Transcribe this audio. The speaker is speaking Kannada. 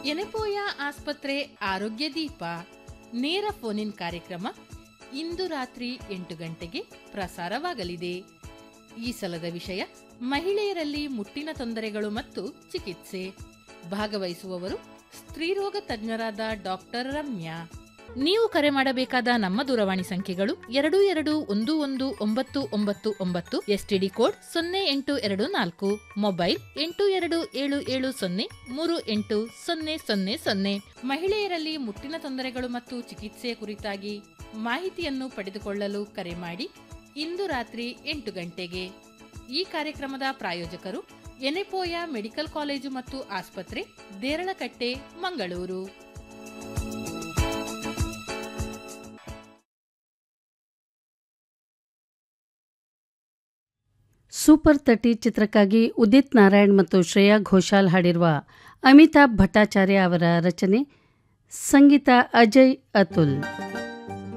ಎನೆಪೋಯ ಆಸ್ಪತ್ರೆ ಆರೋಗ್ಯ ದೀಪ ನೇರ ಫೋನಿನ್ ಕಾರ್ಯಕ್ರಮ ಇಂದು ರಾತ್ರಿ ಎಂಟು ಗಂಟೆಗೆ ಪ್ರಸಾರವಾಗಲಿದೆ ಈ ಸಲದ ವಿಷಯ ಮಹಿಳೆಯರಲ್ಲಿ ಮುಟ್ಟಿನ ತೊಂದರೆಗಳು ಮತ್ತು ಚಿಕಿತ್ಸೆ ಭಾಗವಹಿಸುವವರು ಸ್ತ್ರೀರೋಗ ತಜ್ಞರಾದ ಡಾಕ್ಟರ್ ರಮ್ಯಾ ನೀವು ಕರೆ ಮಾಡಬೇಕಾದ ನಮ್ಮ ದೂರವಾಣಿ ಸಂಖ್ಯೆಗಳು ಎರಡು ಎರಡು ಒಂದು ಒಂದು ಒಂಬತ್ತು ಒಂಬತ್ತು ಒಂಬತ್ತು ಎಸ್ಟಿಡಿ ಕೋಡ್ ಸೊನ್ನೆ ಎಂಟು ಎರಡು ನಾಲ್ಕು ಮೊಬೈಲ್ ಎಂಟು ಎರಡು ಏಳು ಏಳು ಸೊನ್ನೆ ಮೂರು ಎಂಟು ಸೊನ್ನೆ ಸೊನ್ನೆ ಸೊನ್ನೆ ಮಹಿಳೆಯರಲ್ಲಿ ಮುಟ್ಟಿನ ತೊಂದರೆಗಳು ಮತ್ತು ಚಿಕಿತ್ಸೆ ಕುರಿತಾಗಿ ಮಾಹಿತಿಯನ್ನು ಪಡೆದುಕೊಳ್ಳಲು ಕರೆ ಮಾಡಿ ಇಂದು ರಾತ್ರಿ ಎಂಟು ಗಂಟೆಗೆ ಈ ಕಾರ್ಯಕ್ರಮದ ಪ್ರಾಯೋಜಕರು ಎನೆಪೋಯ ಮೆಡಿಕಲ್ ಕಾಲೇಜು ಮತ್ತು ಆಸ್ಪತ್ರೆ ದೇರಳಕಟ್ಟೆ ಮಂಗಳೂರು ಸೂಪರ್ ತರ್ಟಿ ಚಿತ್ರಕ್ಕಾಗಿ ಉದಿತ್ ನಾರಾಯಣ್ ಮತ್ತು ಶ್ರೇಯಾ ಘೋಷಾಲ್ ಹಾಡಿರುವ ಅಮಿತಾಬ್ ಭಟ್ಟಾಚಾರ್ಯ ಅವರ ರಚನೆ ಸಂಗೀತ ಅಜಯ್ ಅತುಲ್